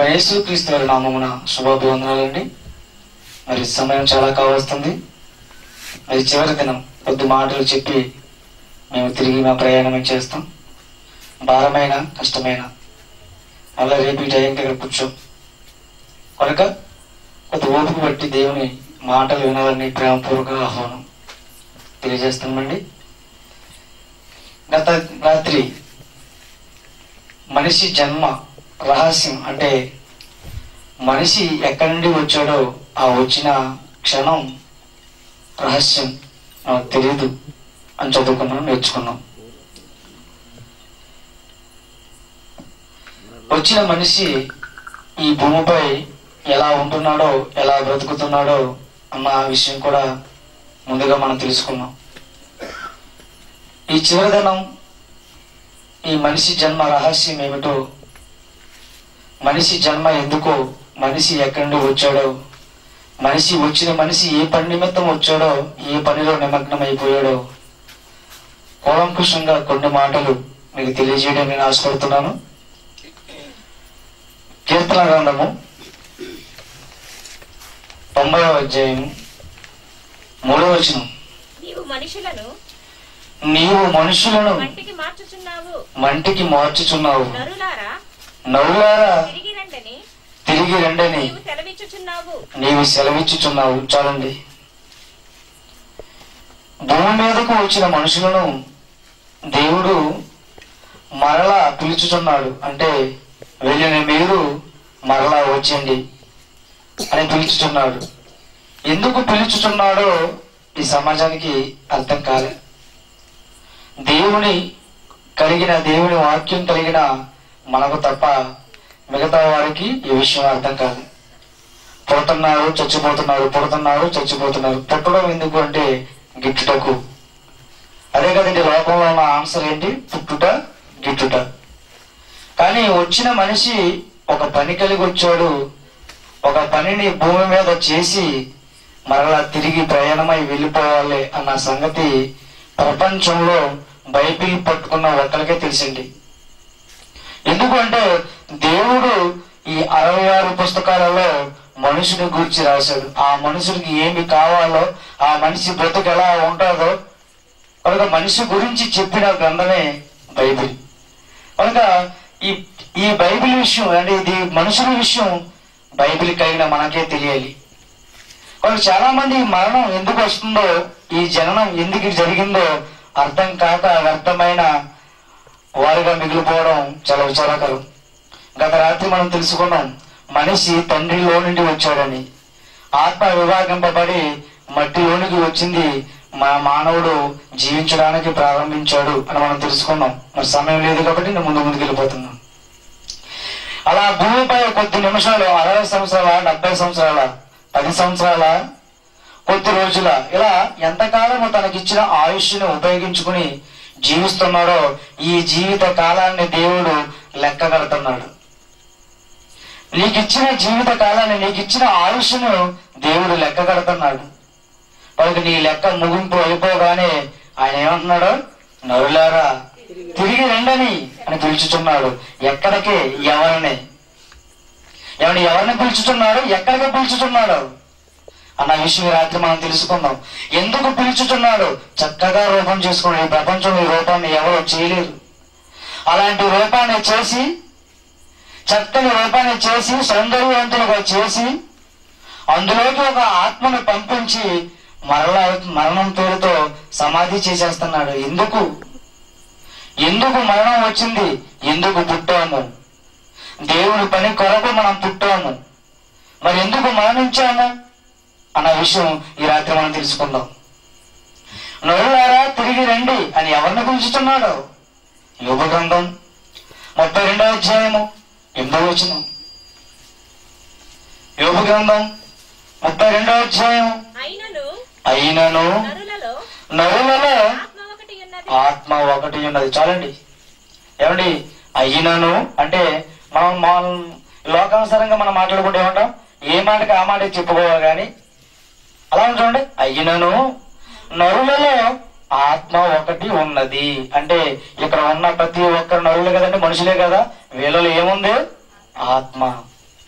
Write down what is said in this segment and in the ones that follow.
మరి యేసుక్రీస్తు వారి నామమున శుభాభివందనాలండి మరి సమయం చాలా కావస్తుంది మరి చివరి దినం కొద్ది మాటలు చెప్పి మేము తిరిగి మా ప్రయాణం చేస్తాం భారమైన కష్టమైన అలా రేపు ఈ టైంకి ఇక్కడ కూర్చోం కనుక కొద్ది ఓపిక బట్టి దేవుని మాటలు వినాలని ప్రేమపూర్వక ఆహ్వానం తెలియజేస్తున్నామండి గత రాత్రి మనిషి జన్మ రహస్యం అంటే మనిషి ఎక్కడి నుండి వచ్చాడో ఆ వచ్చిన క్షణం రహస్యం మనకు తెలియదు అని చదువుకున్నాం నేర్చుకున్నాం వచ్చిన మనిషి ఈ భూమిపై ఎలా ఉంటున్నాడో ఎలా బ్రతుకుతున్నాడో అన్న విషయం కూడా ముందుగా మనం తెలుసుకున్నాం ఈ చివరిదనం ఈ మనిషి జన్మ రహస్యం ఏమిటో మనిషి జన్మ ఎందుకో మనిషి ఎక్కడి నుండి వచ్చాడో మనిషి వచ్చిన మనిషి ఏ పని నిమిత్తం వచ్చాడో ఏ పనిలో నిమగ్నం అయిపోయాడో కూలంకుషంగా కొన్ని మాటలు మీకు తెలియజేయడం నేను ఆశపడుతున్నాను కీర్తన గ్రంథము తొంభైవ అధ్యాయం మూడవ వచనం నీవు మనుషులను నీవు మనుషులను మంటికి మార్చుచున్నావు మంటికి మార్చుచున్నావు నరులారా నవ్వులారా తిరిగి రండని తిరిగి రండని నీవు సెలవిచ్చుచున్నావు నీవు సెలవిచ్చుచున్నావు చాలండి భూమి మీదకు వచ్చిన మనుషులను దేవుడు మరలా పిలుచుచున్నాడు అంటే వెళ్ళిన మీరు మరలా వచ్చండి అని పిలుచుచున్నాడు ఎందుకు పిలుచుచున్నాడో ఈ సమాజానికి అర్థం కాలే దేవుని కలిగిన దేవుని వాక్యం కలిగిన మనకు తప్ప మిగతా వారికి ఈ విషయం అర్థం కాదు పుడుతున్నారు చచ్చిపోతున్నారు పుడుతున్నారు చచ్చిపోతున్నారు పుట్టడం ఎందుకు అంటే గిట్టుటకు అదే కదండి లోకంలో ఉన్న ఆన్సర్ ఏంటి పుట్టుట గిట్టుట కానీ వచ్చిన మనిషి ఒక పని కలిగి వచ్చాడు ఒక పనిని భూమి మీద చేసి మరలా తిరిగి ప్రయాణమై వెళ్ళిపోవాలి అన్న సంగతి ప్రపంచంలో బైబిల్ పట్టుకున్న ఒక్కరికే తెలిసింది ఎందుకంటే దేవుడు ఈ అరవై ఆరు పుస్తకాలలో మనుషుని గురించి రాశాడు ఆ మనుషుడికి ఏమి కావాలో ఆ మనిషి బ్రతుకు ఎలా ఉంటుందో కనుక మనిషి గురించి చెప్పిన గ్రంథమే బైబిల్ కనుక ఈ ఈ బైబిల్ విషయం అంటే ఇది మనుషుల విషయం బైబిల్ కలిగిన మనకే తెలియాలి కనుక చాలా మంది మరణం ఎందుకు వస్తుందో ఈ జననం ఎందుకు జరిగిందో అర్థం కాక వ్యర్థమైన వారిగా మిగిలిపోవడం చాలా విచారకరం గత రాత్రి మనం తెలుసుకున్నాం మనిషి తండ్రిలో నుండి వచ్చాడని ఆత్మ విభాగింపబడి మట్టిలోనికి వచ్చింది మా మానవుడు జీవించడానికి ప్రారంభించాడు అని మనం తెలుసుకున్నాం మరి సమయం లేదు కాబట్టి నేను ముందు ముందుకు వెళ్ళిపోతున్నాను అలా భూమిపై కొద్ది నిమిషాలు అరవై సంవత్సరాల డెబ్బై సంవత్సరాల పది సంవత్సరాల కొద్ది రోజుల ఇలా ఎంతకాలము తనకిచ్చిన ఆయుష్ను ఉపయోగించుకుని జీవిస్తున్నాడో ఈ జీవిత కాలాన్ని దేవుడు లెక్క కడుతున్నాడు నీకిచ్చిన జీవిత కాలాన్ని నీకిచ్చిన ఆయుష్ను దేవుడు లెక్క కడుతున్నాడు వాళ్ళకి నీ లెక్క ముగింపు అయిపోగానే ఆయన ఏమంటున్నాడు నరులారా తిరిగి రండని అని పిలుచుచున్నాడు ఎక్కడికి ఎవరిని ఎవరిని ఎవరిని పిలుచుచున్నాడు ఎక్కడికి పిలుచుచున్నాడు అన్న విషయం ఈ రాత్రి మనం తెలుసుకుందాం ఎందుకు పిలుచుచున్నాడు చక్కగా రూపం చేసుకున్నాడు ఈ ప్రపంచంలో ఈ రూపాన్ని ఎవరు చేయలేరు అలాంటి రూపాన్ని చేసి చక్కని రూపాన్ని చేసి సౌందర్యవంతులుగా చేసి అందులోకి ఒక ఆత్మను పంపించి మరలా మరణం పేరుతో సమాధి చేసేస్తున్నాడు ఎందుకు ఎందుకు మరణం వచ్చింది ఎందుకు పుట్టాము దేవుని పని కొరకు మనం పుట్టాము మరి ఎందుకు మరణించాము అన్న విషయం ఈ రాత్రి మనం తెలుసుకుందాం నరులారా తిరిగి రండి అని ఎవరిని పిలుచుతున్నాడు యోగ గ్రంథం ముప్పై రెండవ అధ్యాయము ఎనిమిదవ వచనం యోగ గ్రంథం ముప్పై రెండవ అధ్యాయం అయినను అయినను నరులలో నరులలో ఆత్మ ఒకటి ఉన్నది ఆత్మ ఒకటి ఉన్నది చాలండి ఏమండి అయినను అంటే మనం మనం లోకానుసారంగా మనం మాట్లాడుకుంటే ఏమంటాం ఏ మాటకి ఆ మాట చెప్పుకోవాలి కానీ అలా చూడండి అయినను నరులలో ఆత్మ ఒకటి ఉన్నది అంటే ఇక్కడ ఉన్న ప్రతి ఒక్కరు నరులే కదండి మనుషులే కదా వీళ్ళలో ఏముంది ఆత్మ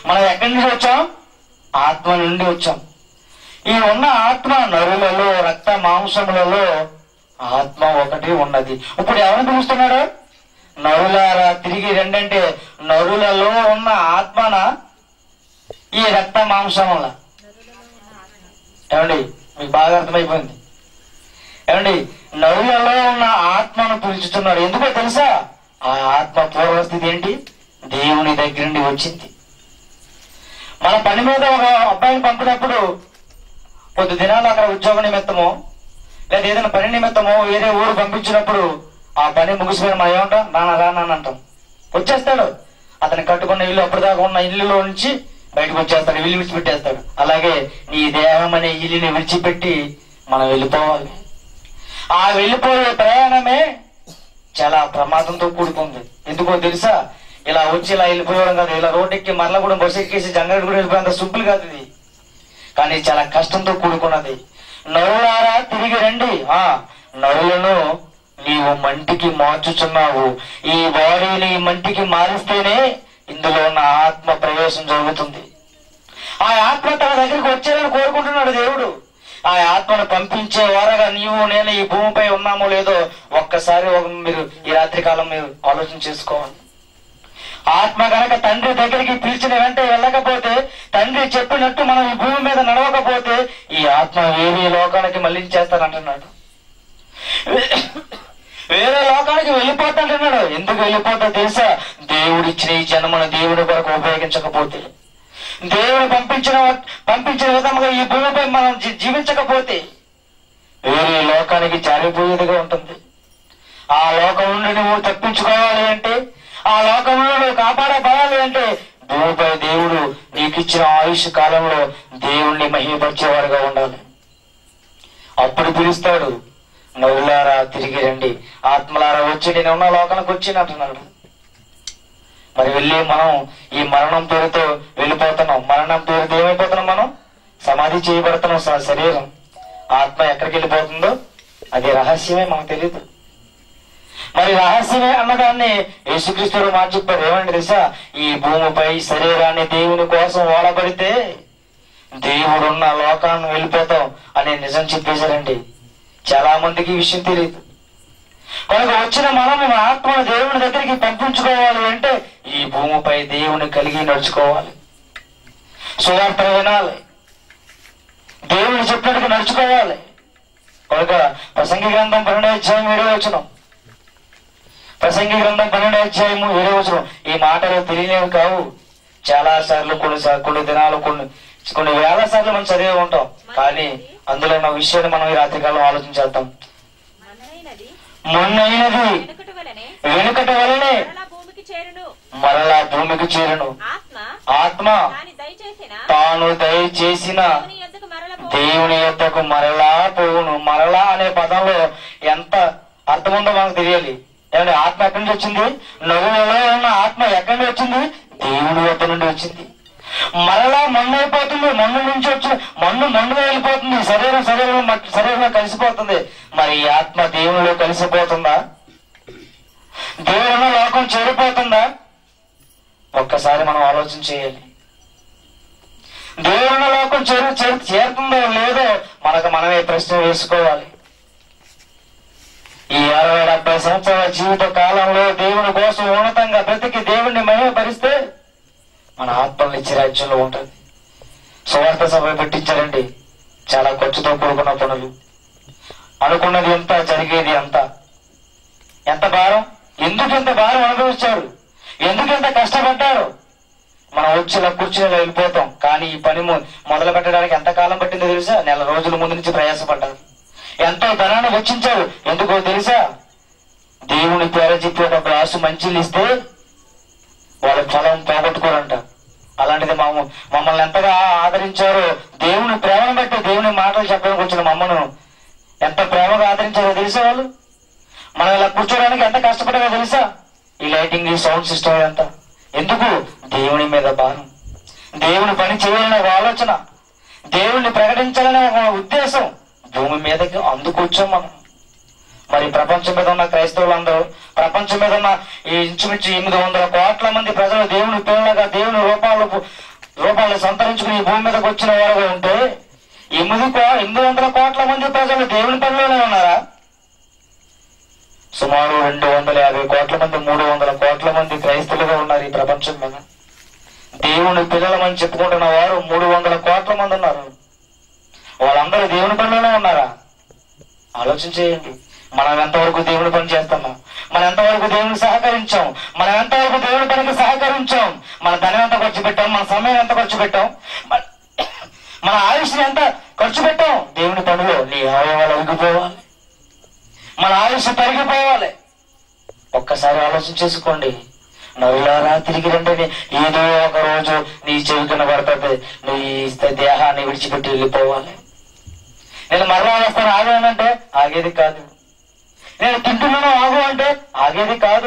మనం ఎక్కడి నుంచి వచ్చాం ఆత్మ నుండి వచ్చాం ఈ ఉన్న ఆత్మ నరులలో రక్త మాంసములలో ఆత్మ ఒకటి ఉన్నది ఇప్పుడు ఎవరిని పిలుస్తున్నాడు నరులారా తిరిగి రెండంటే నరులలో ఉన్న ఆత్మన ఈ రక్త మాంసముల ఏమండి మీకు బాగా అర్థమైపోయింది ఏమండి నరులలో ఉన్న ఆత్మను పిలుచుతున్నాడు ఎందుకో తెలుసా ఆ ఆత్మ పూర్వస్థితి ఏంటి దేవుని దగ్గర నుండి వచ్చింది మన పని మీద ఒక అబ్బాయిని పంపినప్పుడు కొద్ది దినాలు అక్కడ ఉద్యోగ నిమిత్తమో లేదా ఏదైనా పని నిమిత్తమో వేరే ఊరు పంపించినప్పుడు ఆ పని ముగిసిపోయిన మనం ఏమంటాం నాన్న రా నాన్న అంటాం వచ్చేస్తాడు అతను కట్టుకున్న ఇల్లు అప్పటిదాకా ఉన్న ఇల్లులో నుంచి బయటకు వచ్చేస్తాడు ఇల్లు విడిచిపెట్టేస్తాడు అలాగే నీ దేహం అనే ఇల్లుని విడిచిపెట్టి మనం వెళ్ళిపోవాలి ఆ వెళ్ళిపోయే ప్రయాణమే చాలా ప్రమాదంతో కూడుకుంది ఎందుకో తెలుసా ఇలా వచ్చి ఇలా వెళ్ళిపోవడం కాదు ఇలా రోడ్ ఎక్కి మరల కూడా బస్సు ఎక్కేసి జంగరెడ్డి కూడా వెళ్ళిపోయేంత సింపుల్ కాదు ఇది కానీ చాలా కష్టంతో కూడుకున్నది నరులారా తిరిగి రండి ఆ నరులను నీవు మంటికి మార్చుచున్నావు ఈ బాడీని ఈ మంటికి మారిస్తేనే ఇందులో ఉన్న ఆత్మ ప్రవేశం జరుగుతుంది ఆ ఆత్మ తన దగ్గరికి వచ్చేయాలని కోరుకుంటున్నాడు దేవుడు ఆ ఆత్మను పంపించే వారగా నీవు నేను ఈ భూమిపై ఉన్నామో లేదో ఒక్కసారి ఒక మీరు ఈ రాత్రి కాలం మీరు ఆలోచన చేసుకోవాలి ఆత్మ గనక తండ్రి దగ్గరికి పిలిచిన వెంటనే వెళ్ళకపోతే తండ్రి చెప్పినట్టు మనం ఈ భూమి మీద నడవకపోతే ఈ ఆత్మ వేరే లోకానికి మళ్ళించేస్తానంటున్నాడు వేరే లోకానికి వెళ్ళిపోతాంటున్నాడు ఎందుకు వెళ్ళిపోతా తెలుసా దేవుడిచ్చిన ఈ జన్మను దేవుడి కొరకు ఉపయోగించకపోతే దేవుడు పంపించిన పంపించిన విధంగా ఈ భూమిపై మనం జీ- జీవించకపోతే వేరే లోకానికి జారిపోయేదిగా ఉంటుంది ఆ లోకం నుండి నువ్వు తప్పించుకోవాలి అంటే ఆ లోకం నుండి నువ్వు కాపాడబడాలి అంటే భూమిపై దేవుడు నీకు ఇచ్చిన ఆయుష్ కాలంలో దేవుణ్ణి మహిమపరిచేవాడుగా ఉండాలి అప్పుడు పిలుస్తాడు నవ్వులారా తిరిగి రండి ఆత్మలారా వచ్చి నేను ఉన్న లోకానికి వచ్చి అంటున్నాడు మరి వెళ్ళి మనం ఈ మరణం పేరుతో వెళ్ళిపోతున్నాం మరణం పేరుతో ఏమైపోతున్నాం మనం సమాధి చేయబడుతున్నాం స- శరీరం ఆత్మ ఎక్కడికి వెళ్ళిపోతుందో అది రహస్యమే మనకు తెలియదు మరి రహస్యమే అన్నదాన్ని యేసుక్రీస్తుడు మాట చెప్పారు ఏమండి తెలుసా ఈ భూమిపై శరీరాన్ని దేవుని కోసం వాడబడితే దేవుడున్న లోకాన్ని వెళ్ళిపోతాం అనే నిజం చెప్పేశారండి చాలా మందికి ఈ విషయం తెలియదు కనుక వచ్చిన మనం మన ఆత్మను దేవుని దగ్గరికి పంపించుకోవాలి అంటే ఈ భూమిపై దేవుని కలిగి నడుచుకోవాలి సువార్త వినాలి దేవుని చెప్పినట్టుగా నడుచుకోవాలి కనుక ప్రసంగి గ్రంథం పన్నెండు అధ్యాయం ఏడో వచనం ప్రసంగి గ్రంథం పన్నెండు అధ్యాయము ఏడో వచనం ఈ మాటలు తెలియనివి కావు చాలా సార్లు కొన్ని సార్లు కొన్ని దినాలు కొన్ని కొన్ని వేల సార్లు మనం చదివే ఉంటాం కానీ అందులో ఉన్న విషయాన్ని మనం ఈ రాత్రికాలం ఆలోచించేద్దాం మన్నైనది మొన్నైనది వెనుకటి వలనే వెనుకటి వలనే మరలా భూమికి చేరును మరలా భూమికి చేరును ఆత్మ ఆత్మ దాని దయచేసిన తాను దయచేసిన దేవుని యొద్దకు మరల పో- దేవుని యొద్దకు మరలా పోవును మరలా అనే పదంలో ఎంత అర్థం ఉందో మనకు తెలియాలి ఏమంటే ఆత్మ ఎక్కడి నుంచి వచ్చింది నవ్వులలో ఉన్న ఆత్మ ఎక్కడి నుంచి వచ్చింది దేవుని వద్ద నుండి వచ్చింది మరలా మన్ను అయిపోతుంది మన్ను నుంచి వచ్చిన మన్ను మన్ను వెళ్ళిపోతుంది శరీరం శరీరం మట్టి శరీరంలో కలిసిపోతుంది మరి ఈ ఆత్మ దేవునిలో కలిసిపోతుందా దేవుని లోకం చేరిపోతుందా ఒక్కసారి మనం ఆలోచన చేయాలి దేవుని లోకం చేరు చేరు- చేరుతుందో లేదో మనకు మనమే ప్రశ్న వేసుకోవాలి ఈ అరవై డెబ్బై సంవత్సరాల జీవిత కాలంలో దేవుని కోసం ఉన్నతంగా బ్రతికి దేవుణ్ణి మహిమపరిస్తే మన ఆత్మ నిత్య రాజ్యంలో ఉంటుంది సువార్త సభ పెట్టించారండి చాలా ఖర్చుతో కూడుకున్న పనులు అనుకున్నది ఎంత జరిగేది ఎంత ఎంత భారం ఎందుకు ఎంత భారం అనుభవించారు ఎందుకు ఎంత కష్టపడ్డారు మనం వచ్చి ఇలా కూర్చుని ఇలా వెళ్ళిపోతాం కానీ ఈ పని మొ- మొదలు పెట్టడానికి ఎంత కాలం పట్టిందో తెలుసా నెల రోజుల ముందు నుంచి ప్రయాసపడ్డారు ఎంతో ధనాన్ని వెచ్చించారు ఎందుకో తెలుసా దేవుని పేర చెప్పి ఒక గ్లాసు మంచిలు ఇస్తే వాళ్ళ ఫలం పోగొట్టుకోరంట అలాంటిది మా మమ్మల్ని ఎంతగా ఆదరించారో దేవుని ప్రేమను బట్టి దేవుని మాటలు చెప్పడానికి వచ్చిన మమ్మను ఎంత ప్రేమగా ఆదరించారో తెలుసా వాళ్ళు మనం ఇలా కూర్చోడానికి ఎంత కష్టపడారో తెలుసా ఈ లైటింగ్ ఈ సౌండ్ సిస్టమ్ అంతా ఎందుకు దేవుని మీద భారం దేవుని పని చేయాలనే ఒక ఆలోచన దేవుణ్ణి ప్రకటించాలనే ఒక ఉద్దేశం భూమి మీదకి అందుకొచ్చాం మనం మరి ప్రపంచం మీద ఉన్న క్రైస్తవులందరూ ప్రపంచం మీద ఉన్న ఈ ఇంచుమించు ఎనిమిది వందల కోట్ల మంది ప్రజలు దేవుని పిల్లలుగా దేవుని రూపాలు పు- రూపాయలు సంతరించుకుని ఈ భూమి మీదకి వచ్చిన వారుగా ఉంటే ఎనిమిది కో- ఎనిమిది వందల కోట్ల మంది ప్రజలు దేవుని పనిలోనే ఉన్నారా సుమారు రెండు వందల యాభై కోట్ల మంది మూడు వందల కోట్ల మంది క్రైస్తవులుగా ఉన్నారు ఈ ప్రపంచం మీద దేవుని పిల్లలమని చెప్పుకుంటున్న వారు మూడు వందల కోట్ల మంది ఉన్నారు వాళ్ళందరూ దేవుని పనిలోనే ఉన్నారా ఆలోచన చేయండి మనం ఎంతవరకు దేవుని పని చేస్తున్నాం మనం ఎంతవరకు దేవునికి సహకరించాం మనం ఎంతవరకు దేవుని పనికి సహకరించాం మన ధనం ఎంత ఖర్చు పెట్టాం మన సమయం ఎంత ఖర్చు పెట్టాం మన- మన ఆయుష్ని ఎంత ఖర్చు పెట్టాం దేవుని పనిలో నీ అవయవాలు అరిగిపోవాలి మన ఆయుష్ తరిగిపోవాలి ఒక్కసారి ఆలోచన చేసుకోండి నవ్వులారా తిరిగి రండి ఏదో ఒక రోజు నీ చెవి కనబడుతుంది నీ దేహాన్ని విడిచిపెట్టి వెళ్ళిపోవాలి నేను మరలా వస్తాను ఆగానంటే ఆగేది కాదు నేను తింటున్నాను ఆగు అంటే ఆగేది కాదు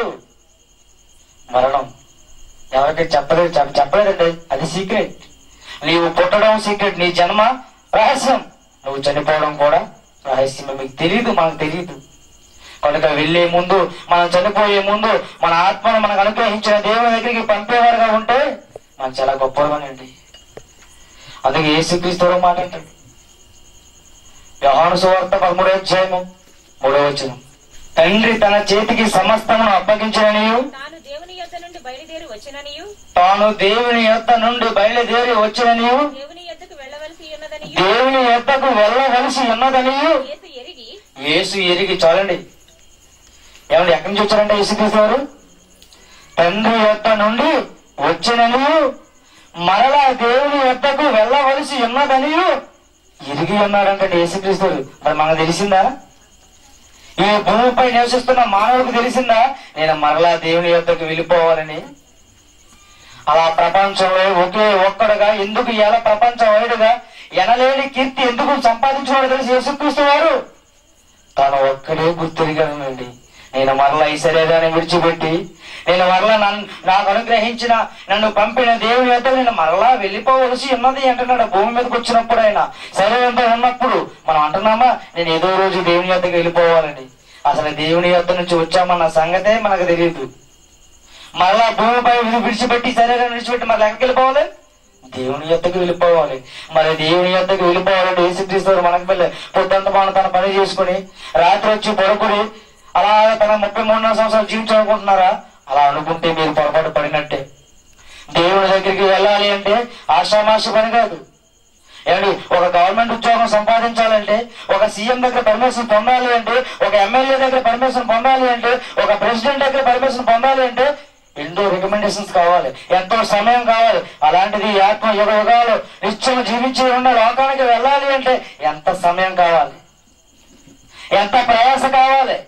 మరణం ఎవరికి చెప్పలేదు చెప్ప- చెప్పలేదండి అది సీక్రెట్ నీవు పుట్టడం సీక్రెట్ నీ జన్మ రహస్యం నువ్వు చనిపోవడం కూడా రహస్యమే మీకు తెలియదు మనకు తెలియదు కనుక వెళ్లే ముందు మనం చనిపోయే ముందు మన ఆత్మను మనకు అనుగ్రహించిన దేవుని దగ్గరికి పంపేవారుగా ఉంటే మనం చాలా గొప్పవారండి అందుకే ఏసుక్రీస్తు మాట అంటాడు యోహాను సువార్త పదమూడో అధ్యాయము మూడో వచనం తండ్రి తన చేతికి సమస్తమును అప్పగించిననియు తాను దేవుని యొద్ద నుండి బయలుదేరి వచ్చిననియు తాను దేవుని యొద్ద నుండి బయలుదేరి వచ్చిననియు దేవుని యొద్దకు వెళ్ళవలసి ఉన్నదనియు దేవుని యొద్దకు వెళ్ళవలసి ఉన్నదనియు యేసు ఎరిగి యేసు ఎరిగి చాలండి ఏమండి ఎక్కడి నుంచి వచ్చారంటే యేసుక్రీస్తు వారు తండ్రి యొద్ద నుండి వచ్చిననియు మరలా దేవుని యొద్దకు వెళ్ళవలసి ఉన్నదనియు ఎరిగి ఉన్నాడంటే యేసుక్రీస్తు వారు. మరి మనకు తెలిసిందా ఈ భూమిపై నివసిస్తున్న మానవుడికి తెలిసిందా నేను మరలా దేవుని యొద్దకు వెళ్ళిపోవాలని అలా ప్రపంచంలో ఒకే ఒక్కడుగా ఎందుకు ఎలా ప్రపంచ వైడుగా ఎనలేని కీర్తి ఎందుకు సంపాదించుకోవడం తెలిసి యేసుక్రీస్తు వారు తాను ఒక్కడే గుర్తిరిగానండి నేను మరలా ఈ శరీరాన్ని విడిచిపెట్టి నేను మరలా నన్ను నాకు అనుగ్రహించిన నన్ను పంపిన దేవుని యొక్క నేను మరలా వెళ్ళిపోవలసి ఉన్నది అంటున్నాడు భూమి మీదకి వచ్చినప్పుడు ఆయన శరీరంతో ఉన్నప్పుడు మనం అంటున్నామా నేను ఏదో రోజు దేవుని యొద్దకు వెళ్ళిపోవాలని అసలు దేవుని యొద్ద నుంచి వచ్చామన్న సంగతే మనకు తెలియదు మరలా భూమిపై విధి విడిచిపెట్టి శరీరాన్ని విడిచిపెట్టి మరి ఎక్కడికి వెళ్ళిపోవాలి దేవుని యొద్దకు వెళ్ళిపోవాలి మరి దేవుని యొద్దకు వెళ్ళిపోవాలంటే యేసుక్రీస్తు వారు మనకి వెళ్ళి పొద్దుంత మనం తన పని చేసుకుని రాత్రి వచ్చి పడుకుని అలా తన ముప్పై మూడున్నర సంవత్సరాలు జీవించాలనుకుంటున్నారా అలా అనుకుంటే మీరు పొరపాటు పడినట్టే దేవుని దగ్గరికి వెళ్ళాలి అంటే ఆషామాషి పని కాదు ఏమండి ఒక గవర్నమెంట్ ఉద్యోగం సంపాదించాలంటే ఒక సీఎం దగ్గర పర్మిషన్ పొందాలి అంటే ఒక ఎమ్మెల్యే దగ్గర పర్మిషన్ పొందాలి అంటే ఒక ప్రెసిడెంట్ దగ్గర పర్మిషన్ పొందాలి అంటే ఎన్నో రికమెండేషన్స్ కావాలి ఎంతో సమయం కావాలి అలాంటిది ఈ ఆత్మ యుగ యుగాలు నిత్యం జీవించి ఉన్న లోకానికి వెళ్ళాలి అంటే ఎంత సమయం కావాలి ఎంత ప్రయాస కావాలి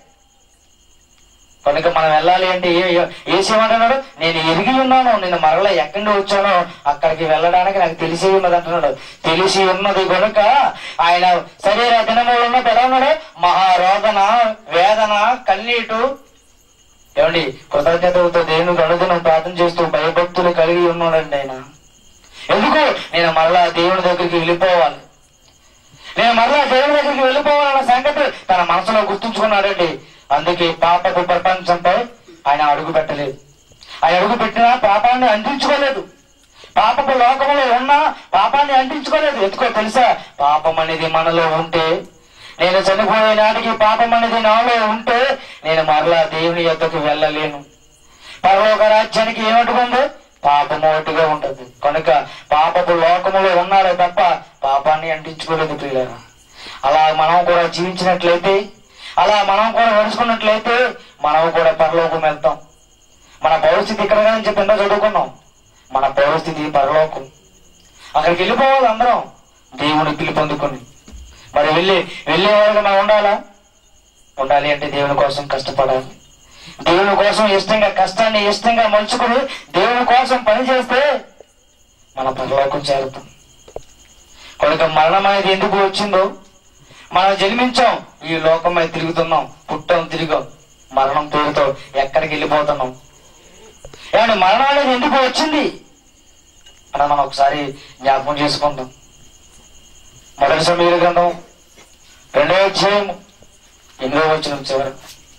కనుక మనం వెళ్ళాలి అంటే ఏ ఏసేమంటున్నాడు నేను ఎరిగి ఉన్నాను నేను మరలా ఎక్కడి నుండి వచ్చానో అక్కడికి వెళ్ళడానికి నాకు తెలిసి ఉన్నది అంటున్నాడు తెలిసి ఉన్నది కనుక ఆయన శరీర దినములు ఉన్నది ఎలా ఉన్నాడు మహారోదన వేదన కన్నీటు ఏమండి కృతజ్ఞతలతో దేవునికి అనుదినం ప్రార్థన చేస్తూ భయభక్తులు కలిగి ఉన్నాడండి ఆయన ఎందుకు నేను మరలా దేవుని దగ్గరికి వెళ్ళిపోవాలి నేను మరలా దేవుని దగ్గరికి వెళ్ళిపోవాలన్న సంగతి తన మనసులో గుర్తుంచుకున్నాడండి అందుకే పాపపు ప్రపంచంపై ఆయన అడుగు పెట్టలేదు ఆయన అడుగు పెట్టినా పాపాన్ని అందించుకోలేదు పాపపు లోకంలో ఉన్నా పాపాన్ని అంటించుకోలేదు ఎందుకో తెలుసా పాపం అనేది మనలో ఉంటే నేను చనిపోయే నాటికి పాపం అనేది నాలో ఉంటే నేను మరలా దేవుని యొద్దకు వెళ్ళలేను పరలోక రాజ్యానికి ఏమట్టుకుంది పాపము ఒకటిగా ఉంటది కనుక పాపపు లోకములో ఉన్నాడే తప్ప పాపాన్ని అంటించుకోలేదు ప్రియులారా అలా మనం కూడా జీవించినట్లయితే అలా మనం కూడా నడుచుకున్నట్లయితే మనం కూడా పరలోకం వెళ్తాం మన పరిస్థితి ఇక్కడ అని చెప్పి ఎంతో చదువుకున్నాం మన పరిస్థితి పరలోకం అక్కడికి వెళ్ళిపోవాలి అందరం దేవుని పిలుపు అందుకుని మరి వెళ్ళి వెళ్ళే వాళ్ళకి మనం ఉండాలా ఉండాలి అంటే దేవుని కోసం కష్టపడాలి దేవుని కోసం ఇష్టంగా కష్టాన్ని ఇష్టంగా మలుచుకుని దేవుని కోసం పని చేస్తే మన పరలోకం చేరుతాం కనుక మరణం అనేది ఎందుకు వచ్చిందో మనం జన్మించాం ఈ లోకం మీద తిరుగుతున్నాం పుట్టాం తిరిగాం మరణం పేరుతో ఎక్కడికి వెళ్ళిపోతున్నాం ఏమంటే మరణం అనేది ఎందుకు వచ్చింది అని మనం ఒకసారి జ్ఞాపకం చేసుకుందాం మొదటి సమీర గ్రంథం రెండవ అధ్యాయం ఎనిమిదవ వచ్చిన చివరి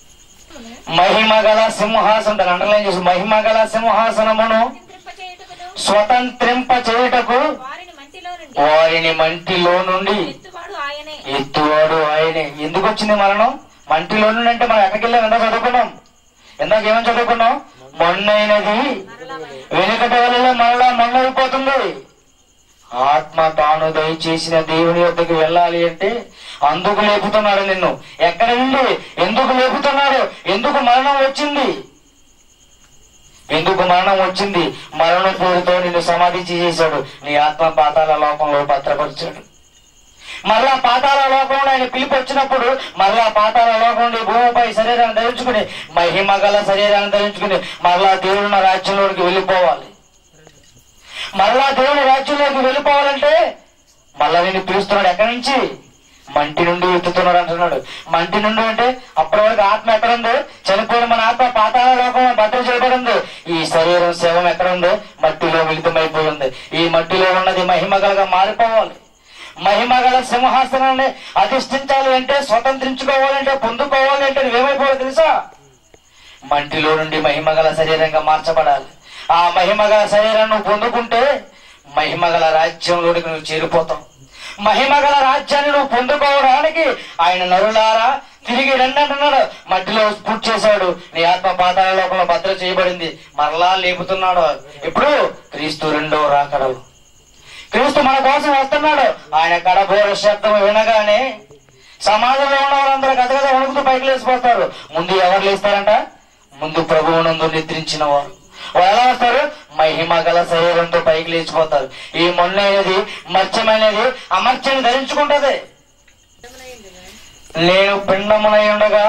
మహిమ గల సింహాసనం దాని అండర్లైన్ చేసి మహిమ గల సింహాసనమును నిద్రింపచేయుటకును స్వతంత్రింప చేయుటకు వారిని మంటిలో నుండి వారిని మంటిలో నుండి ఎత్తువాడు ఆయనే ఎత్తువాడు ఆయనే ఎందుకు వచ్చింది మరణం మంటిలో నుండి అంటే మనం ఎక్కడికి వెళ్ళాం ఎంత చదువుకున్నాం ఇందాక ఏమని చదువుకున్నాం మొన్నైనది వెనుకటి వల్ల మరలా మొన్నైపోతుంది ఆత్మ తాను దయచేసిన దేవుని యొద్దకు వెళ్ళాలి అంటే అందుకు లేపుతున్నాడు నిన్ను ఎక్కడ నుండి ఎందుకు లేపుతున్నాడు ఎందుకు మరణం వచ్చింది ఎందుకు మరణం వచ్చింది మరణం పేరుతో నిన్ను సమాధి చేసేశాడు నీ ఆత్మ పాతాల లోకంలో భద్రపరిచాడు మరలా పాతాల లోకంలో ఆయన పిలిపి వచ్చినప్పుడు మరలా పాతాల లోకం నుండి భూమిపై శరీరాన్ని ధరించుకుని మహిమ గల శరీరాన్ని ధరించుకుని మరలా దేవుని రాజ్యంలోకి వెళ్ళిపోవాలి మరలా దేవుని రాజ్యంలోకి వెళ్ళిపోవాలంటే మళ్ళా నేను పిలుస్తున్నాడు ఎక్కడి నుంచి మంటి నుండి ఎత్తుతున్నాడు అంటున్నాడు మంటి నుండి అంటే అప్పటి వరకు ఆత్మ ఎక్కడ ఉంది చనిపోయిన మన ఆత్మ పాతాళ లోకం భద్ర చేయబడింది ఈ శరీరం శవం ఎక్కడ ఉంది మట్టిలో మిళితమైపోయింది ఈ మట్టిలో ఉన్నది మహిమగలగా మారిపోవాలి మహిమగల సింహాసనాన్ని అధిష్ఠించాలి అంటే స్వతంత్రించుకోవాలంటే పొందుకోవాలి అంటే నువ్వేమైపోవాలి తెలుసా మంటిలో నుండి మహిమగల శరీరంగా మార్చబడాలి ఆ మహిమగల శరీరాన్ని నువ్వు పొందుకుంటే మహిమగల రాజ్యంలోనికి నువ్వు చేరిపోతావు మహిమగల రాజ్యాన్ని నువ్వు పొందుకోవడానికి ఆయన నరులారా తిరిగి రండి అంటున్నాడు మట్టిలో పూర్తి చేశాడు నీ ఆత్మ పాతాల లోకంలో భద్ర చేయబడింది మరలా లేపుతున్నాడు ఇప్పుడు క్రీస్తు రెండో రాకడలు క్రీస్తు మన కోసం వస్తున్నాడు ఆయన కడబోర శబ్దం వినగానే సమాజంలో ఉన్న వాళ్ళందరూ గదగద వణుకుతూ పైకి లేచిపోతారు ముందు ఎవరు లేస్తారంట ముందు ప్రభువునందు నిద్రించిన వారు వాళ్ళు ఎలా వస్తారు మహిమ గల శరీరంతో పైకి లేచిపోతారు ఈ మొన్నైనది మత్స్యమైనది అమర్చని ధరించుకుంటది నేను పిండమునై ఉండగా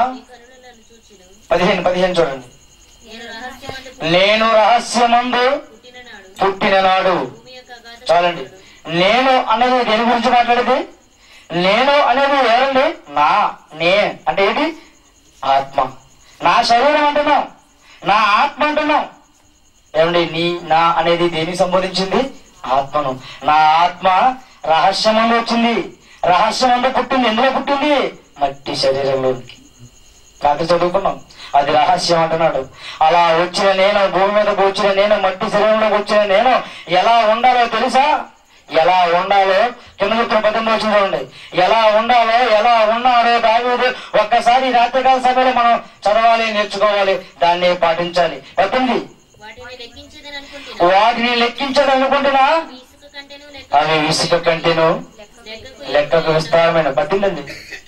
పదిహేను పదిహేను చూడండి నేను రహస్యమందు నేను రహస్యమందు పుట్టిన నాడు పుట్టిన నాడు భూమి యొక్క అగాధ చాలండి నేను అనేది దేని గురించి మాట్లాడేది నేను అనేది ఎవరండి నా నే అంటే ఏంటి ఆత్మ నా శరీరం అంటున్నాం నా ఆత్మ అంటున్నాం ఏమండి నీ నా అనేది దేనికి సంబోధించింది ఆత్మను నా ఆత్మ రహస్యమందు వచ్చింది రహస్యమందు పుట్టింది ఎందులో పుట్టింది మట్టి శరీరంలోనికి కాక చదువుకున్నాం అది రహస్యం అంటున్నాడు అలా వచ్చిన నేను భూమి మీదకు వచ్చిన నేను మట్టి శరీరంలోకి వచ్చిన నేను ఎలా ఉండాలో తెలుసా ఎలా ఉండాలో కింద ముత్రం పద్దెనిమిది వచ్చిన చూడండి ఎలా ఉండాలో ఎలా ఉన్నారో దావీదు ఒక్కసారి ఈ రాత్రికాల సభలో మనం చదవాలి నేర్చుకోవాలి దాన్ని పాటించాలి పద్దెనిమిది వాటిని లెక్కించదని అనుకుంటున్నా వాటిని లెక్కించడం అనుకుంటున్నా అవి ఇసుక కంటేను లెక్క అవి ఇసుక కంటేను లెక్కకు లెక్కకు విస్తారమైన పద్దెనిమిది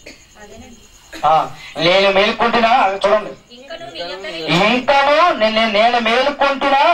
ఆ, నేను మేలుకుంటున్నా అవి చూడండి ఇంకను నీ యొక్కనే ఇంకను నేను నేను మేలుకుంటున్నా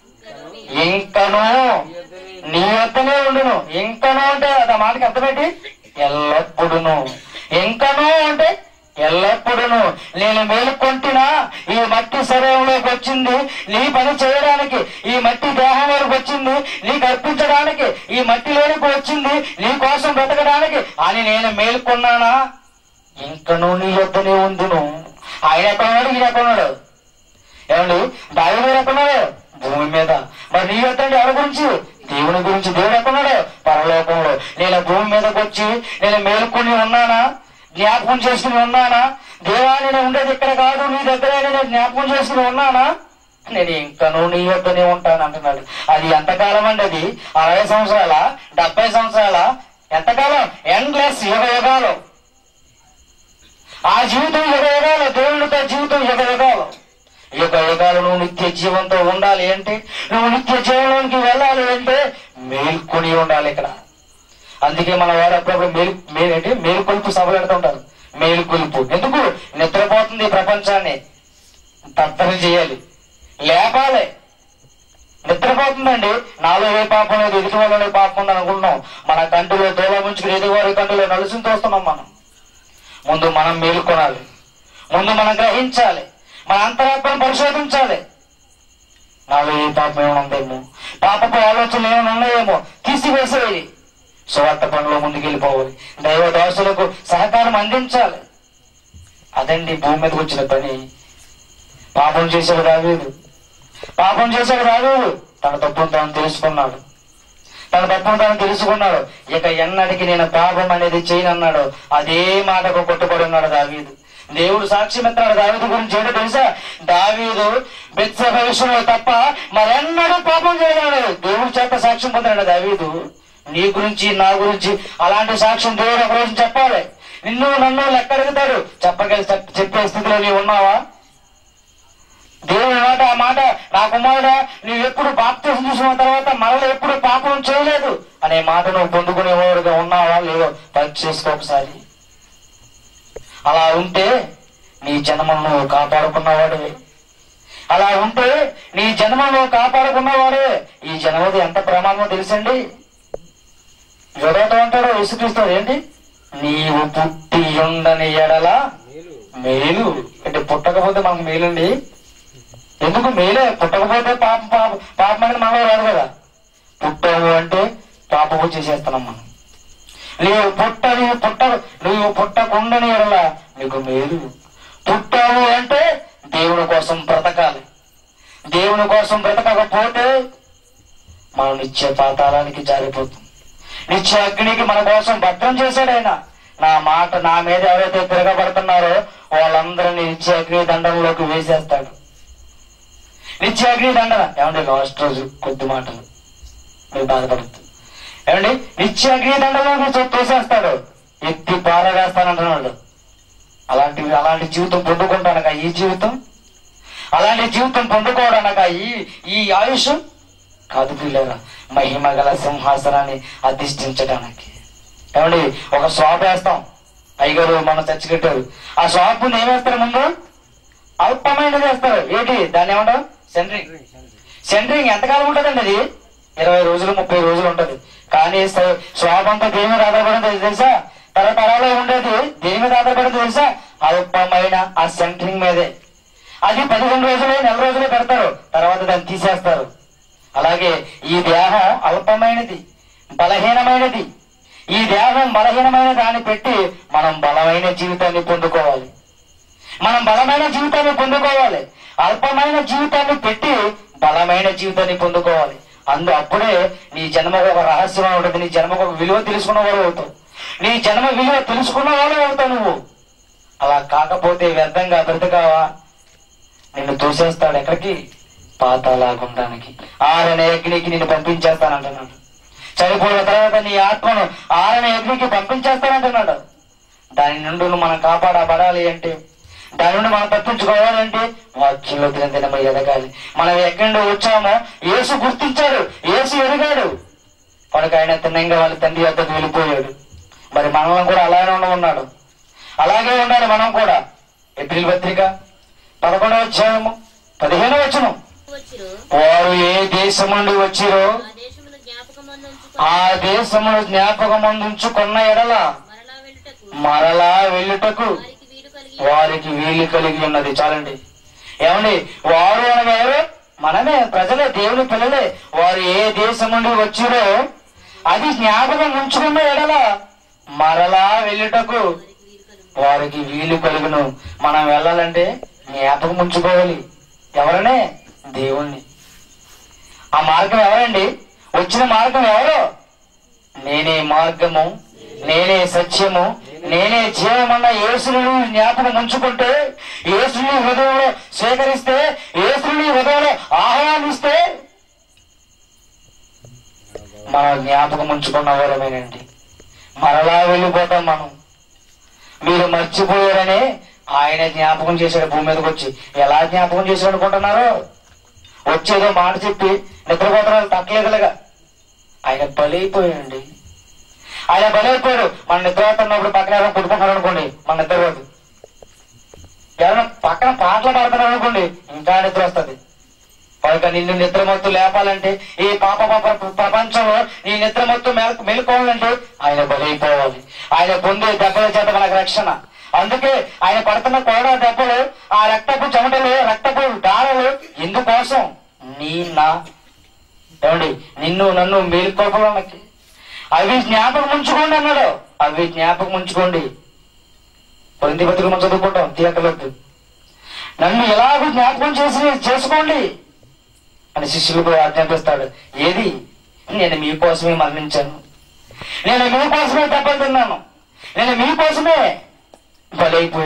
ఇంకను నీ యొక్కనే ఉండును ఇంకను అంటే అది ఆ మాటకి అర్థమేంటి ఎల్లప్పుడును ఇంకను అంటే ఎల్లప్పుడును నేను మేలుకొంటినా ఈ మట్టి శరీరంలోకి వచ్చింది నీ పని చేయడానికి ఈ మట్టి దేహం వరకు వచ్చింది నీకు అర్పించడానికి ఈ మట్టిలోనికి వచ్చింది నీ కోసం బ్రతకడానికి అని నేను మేలుకున్నానా ఇంకను నీ యొద్దనే ఉందును ఆయన ఎక్కడ ఉన్నాడు ఈయన ఎక్కడ ఉన్నాడు ఏమండి దాని మీద ఎక్కడున్నాడు భూమి మీద మరి నీ యొద్దండి ఎవరి గురించి దేవుని గురించి దేవుడు ఎక్కడున్నాడు పరలోకంలో నేను భూమి మీదకి వచ్చి నేను మేలుకొని ఉన్నానా జ్ఞాపకం చేసుకుని ఉన్నానా దేవా నేను ఉండేది ఇక్కడ కాదు నీ దగ్గరే నేను జ్ఞాపకం చేసుకుని ఉన్నానా నేను ఇంకను నీ యొద్దనే ఉంటాను అంటున్నాడు అది ఎంతకాలం అండి అది అరవై సంవత్సరాల డెబ్బై సంవత్సరాల ఎంతకాలం ఎండ్లెస్ యుగ యుగాలు ఆ జీవితం యుగ యుగాలు దేవునితో జీవితం యుగ యుగాలు యుగ యుగాలు నువ్వు నిత్య జీవంతో ఉండాలి అంటే నువ్వు నిత్య జీవంలోనికి వెళ్ళాలి అంటే మేల్కొని ఉండాలి ఇక్కడ అందుకే మన వారు అప్పుడప్పుడు మేలు మేలు అంటే మేలుకొలుపు సభలు పెడుతుంటారు మేలుకొలుపు ఎందుకు నిద్రపోతుంది ఈ ప్రపంచాన్ని తత్తని చేయాలి లేపాలి నిద్రపోతుందండి నాలో ఏ పాపం లేదు ఎదుటి వాళ్ళలో ఏ పాపం ఉంది అనుకుంటున్నాం మన కంటిలో దూల ముంచుకుని ఎదుటి వారి కంటిలో నలుసుని తోస్తున్నాం మనం ముందు మనం మేలుకొనాలి ముందు మనం గ్రహించాలి మన అంతరాత్మను పరిశోధించాలి నాలో ఏ పాపం ఏమైనా ఉందేమో పాపపు ఆలోచనలు ఏమైనా ఉన్నాయేమో తీసివేసేయాలి సువార్త పనిలో ముందుకెళ్ళిపోవాలి దైవ దోషులకు సహకారం అందించాలి అదండి భూమి మీదకి వచ్చిన పని పాపం చేశాడు రాలేదు పాపం చేశాడు రాలేదు తన తప్పును తాను తెలుసుకున్నాడు తన తప్పును తాను తెలుసుకున్నాడు ఇక ఎన్నటికి నేను పాపం అనేది చేయనన్నాడు అదే మాటకు కొట్టుబడి ఉన్నాడు దావీదు దేవుడు సాక్ష్యం ఎత్తాడు దావీదు గురించి ఏంటో తెలుసా దావీదు బెత్సెబ విషయంలో తప్ప మరెన్నడూ పాపం చేయలేడు దేవుడి చేత సాక్ష్యం పొందాడు దావీదు నీ గురించి నా గురించి అలాంటి సాక్ష్యం దేవుడు ఒక రోజు చెప్పాలి నిన్ను నన్ను లెక్క అడుగుతాడు చెప్పగలి చెప్పే స్థితిలో నీవు ఉన్నావా దేవుని మాట ఆ మాట నా కుమారుడా నువ్వు ఎప్పుడు బాప్తిజం చూసిన తర్వాత మరల ఎప్పుడు పాపం చేయలేదు అనే మాట నువ్వు పొందుకునేవాడుగా ఉన్నావా లేదో పరీక్ష చేసుకో ఒకసారి అలా ఉంటే నీ జన్మను నువ్వు కాపాడుకున్నవాడే అలా ఉంటే నీ జన్మను నువ్వు కాపాడుకున్నవాడే ఈ జన్మది ఎంత ప్రమాదమో తెలుసండి జొరవటం అంటాడు విసుక్రీస్తాడు ఏంటి నీవు పుట్టి ఉండని ఎడల మేలు అంటే పుట్టకపోతే మనకు మేలండి ఎందుకు మేలే పుట్టకపోతే పాపం పాప పాపం అనేది మనలో రాదు కదా పుట్టావు అంటే పాపము చేసేస్తున్నాం మనం నీవు పుట్ట నీవు పుట్ట నువ్వు పుట్టకుండాని ఎడల నీకు మేలు పుట్టావు అంటే దేవుని కోసం బ్రతకాలి దేవుని కోసం బ్రతకకపోతే మనం నిత్య పాతాళానికి జారిపోతుంది నిత్య అగ్నికి మన కోసం భద్రం చేశాడు ఆయన నా మాట నా మీద ఎవరైతే తిరగబడుతున్నారో వాళ్ళందరినీ నిత్య అగ్ని దండంలోకి వేసేస్తాడు నిత్య అగ్ని దండన ఏమండి లాస్ట్ రోజు కొద్ది మాటలు మీరు బాధపడద్దు ఏమండి నిత్య అగ్ని దండలోకి చూ- తోసేస్తాడు ఎత్తి పారవేస్తానంటున్నాడు అలాంటి అలాంటి జీవితం పొందుకుంటానక ఈ జీవితం అలాంటి జీవితం పొందుకోవడానక ఈ ఈ ఆయుష్ కాదు పిల్లరా మహిమ గల సింహాసనాన్ని అధిష్ఠించడానికి ఏమండి ఒక షాప్ వేస్తాం అయ్యగారు మన చర్చి కట్టారు ఆ షాప్ ఏమేస్తారు ముందు అల్పమైనది వేస్తారు ఏంటి దాన్ని ఏమంటారు సెంటరింగ్ సెంటరింగ్ ఎంతకాలం ఉంటుందండి అది ఇరవై రోజులు ముప్పై రోజులు ఉంటది కానీ స- షాప్ అంతా దేని మీద ఆధారపడింది తెలుసా తరతరాలో ఉండేది దేని మీద ఆధారపడింది తెలుసా అల్పమైన ఆ సెంటరింగ్ మీదే అది పదిహేను రోజులే నెల రోజులే పెడతారు తర్వాత దాన్ని తీసేస్తారు అలాగే ఈ దేహం అల్పమైనది బలహీనమైనది ఈ దేహం బలహీనమైన దాన్ని పెట్టి మనం బలమైన జీవితాన్ని పొందుకోవాలి మనం బలమైన జీవితాన్ని పొందుకోవాలి అల్పమైన జీవితాన్ని పెట్టి బలమైన జీవితాన్ని పొందుకోవాలి అందు అప్పుడే నీ జన్మకు ఒక రహస్యం ఉంటుంది నీ జన్మకు ఒక విలువ తెలుసుకున్న వాడు అవుతావు నీ జన్మ విలువ తెలుసుకున్న వాడు అవుతావు నువ్వు అలా కాకపోతే వ్యర్థంగా బ్రతకావా నిన్ను తోసేస్తాడు ఎక్కడికి పాతాళాగుండానికి ఆరనే అగ్నికి నిన్ను పంపించేస్తానంటున్నాడు చనిపోయిన తర్వాత నీ ఆత్మను ఆరనే అగ్నికి పంపించేస్తానంటున్నాడు దాని నుండి నువ్వు మనం కాపాడబడాలి అంటే దాని నుండి మనం తప్పించుకోవాలంటే వాక్యంలో దినదినమై ఎదగాలి మనం ఎక్కడి నుండి వచ్చామో యేసు గుర్తించాడు యేసు ఎదిగాడు వాడికి ఆయన తిన్నంగా వాళ్ళ తండ్రి వద్దకు వెళ్ళిపోయాడు మరి మనల్ని కూడా అలాగే ఉండమన్నాడు అలాగే ఉండాలి మనం కూడా ఏప్రిల్ పత్రిక పదకొండవ అధ్యాయము పదిహేను వచ్చును వచ్చిరో వారు ఏ దేశం నుండి వచ్చిరో ఆ దేశమును జ్ఞాపకమందు ఆ దేశమును జ్ఞాపకమందుంచుకున్న ఎడల మరలా వెళ్ళుటకు మరలా వెళ్ళుటకు వారికి వీలు కలిగి వారికి వీలు కలిగి ఉన్నది చాలండి ఏమండి వారు అనగా ఎవరు మనమే ప్రజలే దేవుని పిల్లలే వారు ఏ దేశం నుండి వచ్చిరో అది జ్ఞాపకం ఉంచుకున్న ఎడల మరలా వెళ్ళుటకు వారికి వీలు కలుగును మనం వెళ్ళాలంటే జ్ఞాపకం ఉంచుకోవాలి ఎవరనే దేవుణ్ణి ఆ మార్గం ఎవరండి వచ్చిన మార్గం ఎవరు నేనే మార్గము నేనే సత్యము నేనే జీవమన్న యేసుని నువ్వు జ్ఞాపకం ఉంచుకుంటే యేసుని హృదయంలో స్వీకరిస్తే యేసుని హృదయంలో ఆహ్వానిస్తే మన జ్ఞాపకం ఉంచుకున్న వారమేనండి మరలా వెళ్ళిపోతాం మనం మీరు మర్చిపోయారని ఆయన జ్ఞాపకం చేశాడు భూమి మీదకి వచ్చి ఎలా జ్ఞాపకం చేశాడు అనుకుంటున్నారు వచ్చేదో మాట చెప్పి నిద్రపోతున్నారు తక్కలేదులుగా ఆయన బలైపోయాడండి ఆయన బలైపోయాడు మన నిద్రపోతున్నప్పుడు పక్కన ఎవరైనా పుట్టుకుంటారు అనుకోండి మన నిద్రపోదు ఎవరైనా పక్కన పాటలు పాడుతున్నారు అనుకోండి ఇంకా నిద్ర వస్తుంది కనుక నిన్ను నిద్రమత్తు లేపాలంటే ఈ పాప పాప ప్రపంచంలో నీ నిద్రమత్తు మెల మెలుకోవాలంటే ఆయన బలైపోవాలి ఆయన పొందే దెబ్బల చేత మనకు రక్షణ అందుకే ఆయన పడుతున్న కోడ దెబ్బలు ఆ రక్తపు చెమటలు రక్తపు దారలు ఎందుకోసం నీ నా ఏమండి నిన్ను నన్ను మేలుకోవడానికి అవి జ్ఞాపకం ఉంచుకోండి అన్నాడు అవి జ్ఞాపకం ఉంచుకోండి కొరింది పత్రిక మనం చదువుకుంటాం తీయకలొద్దు నన్ను ఎలాగో జ్ఞాపకం చేసి చేసుకోండి అని శిష్యులకు ఆజ్ఞాపిస్తాడు ఏది నేను మీకోసమే మరణించాను నేను మీకోసమే దెబ్బలు తిన్నాను నేను మీకోసమే బలైపోయాను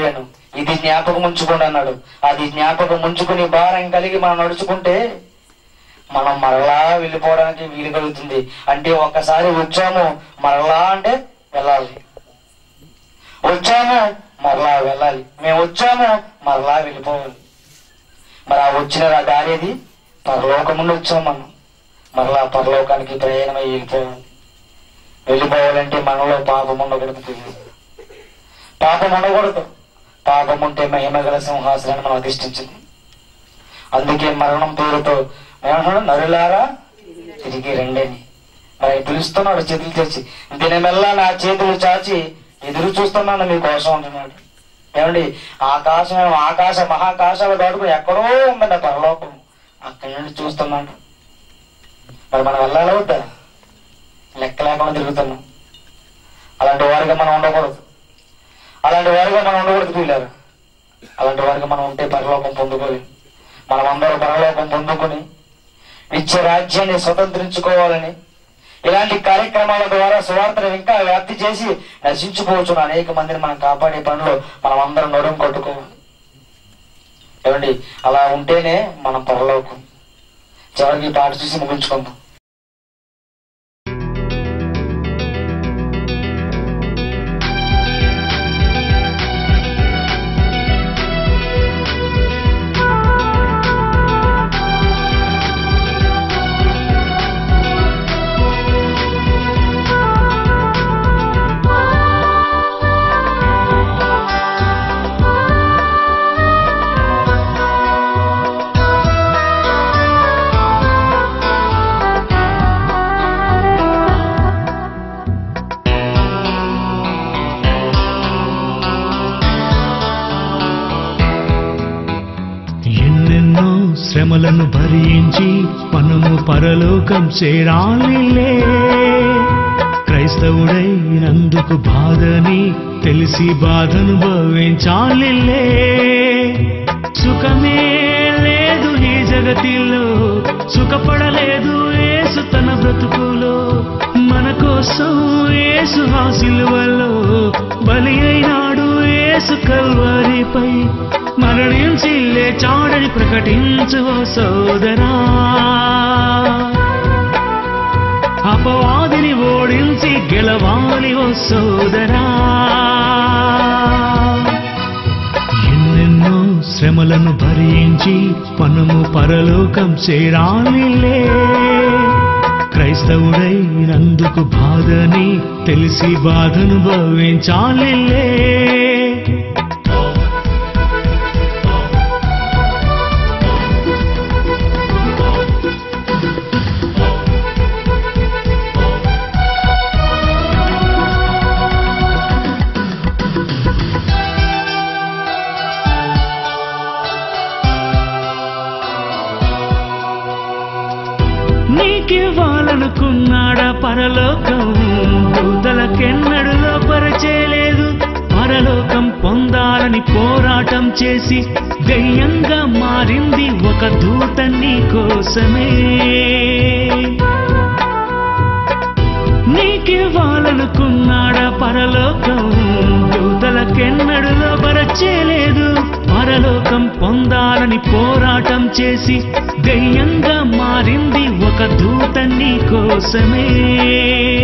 ఇది జ్ఞాపకం ఉంచుకోండి అన్నాడు అది జ్ఞాపకం ఉంచుకుని భారం కలిగి మనం నడుచుకుంటే మనం మరలా వెళ్ళిపోవడానికి వీలు కలుగుతుంది అంటే ఒక్కసారి వచ్చాము మరలా అంటే వెళ్ళాలి వచ్చాము మరలా వెళ్ళాలి మేము వచ్చాము మరలా వెళ్ళిపోవాలి మరి ఆ వచ్చిన ఆ దారి అది పరలోకం నుండి వచ్చాం మనం మరలా పరలోకానికి ప్రయాణమై వెళ్ళిపోవాలి వెళ్ళిపోవాలంటే మనలో పాపం ఉండకూడదు పిల్లలు పాపం ఉండకూడదు పాపం ఉంటే మహిమగల సింహాసనాన్ని మనం అధిష్ఠించింది అందుకే మరణం పేరుతో ఏమంటున్నాడు నరులారా తిరిగి రండి అని మరి ఆయన పిలుస్తున్నాడు చేతులు తెచ్చి దినమెల్లా నా చేతులు చాచి ఎదురు చూస్తున్నాను మీకోసం అంటున్నాడు ఏమండి ఆకాశం ఆకాశ మహాకాశాలు దాటుకుని ఎక్కడో ఉందండి ఆ పరలోకం అక్కడి నుండి చూస్తున్నాడు మరి మనం వెళ్ళాలి వద్దా లెక్క లేకుండా తిరుగుతున్నాం అలాంటి వారిగా మనం ఉండకూడదు అలాంటి వారిగా మనం ఉండకూడదు పిల్లలు అలాంటి వారిగా మనం ఉంటే పరలోకం పొందుకోలేం మనం అందరూ పరలోకం పొందుకొని నిత్య రాజ్యాన్ని స్వతంత్రించుకోవాలని ఇలాంటి కార్యక్రమాల ద్వారా సువార్తను ఇంకా వ్యాప్తి చేసి నశించుకోవచ్చును అనేక మందిని మనం కాపాడే పనిలో మనం అందరం నడుం కొట్టుకోవాలి ఏమండి అలా ఉంటేనే మనం పరలోకం చివరికి ఈ పాట చూసి ముగించుకుందాం ఎన్నెన్నో శ్రమలను భరించి మనము పరలోకం చేరాలిలే క్రైస్తవుడైనందుకు బాధని తెలిసి బాధను భవించాలిలే సుఖమే లేదు ఈ జగతిలో సుఖపడలేదు ఏసు తన బ్రతుకులో మన కోసం ఏసు హాసిలువలో బలి అయినాడు ఏసు కల్వరిపై మరణించి లేచాడని ప్రకటించు ఓ సోదరా అపవాదిని ఓడించి గెలవాలి ఓ సోదరా ఎన్నెన్నో శ్రమలను భరించి మనము పరలోకం చేరాలిలే క్రైస్తవుడైనందుకు బాధని తెలిసి బాధను భవించాలిలే నీకివ్వాలనుకున్నాడా పరలోకం దూతలకెన్నడు లోపరచేలేదు పరలోకం పొందాలని పోరాటం చేసి దెయ్యంగా మారింది ఒక దూత నీ కోసమే నీకివ్వాలనుకున్నాడా పరలోకం దూతలకెన్నడు లోపరచేలేదు పరలోకం పొందాలని పోరాటం చేసి దెయ్యంగా మారింది ఒక దూత నీ కోసమే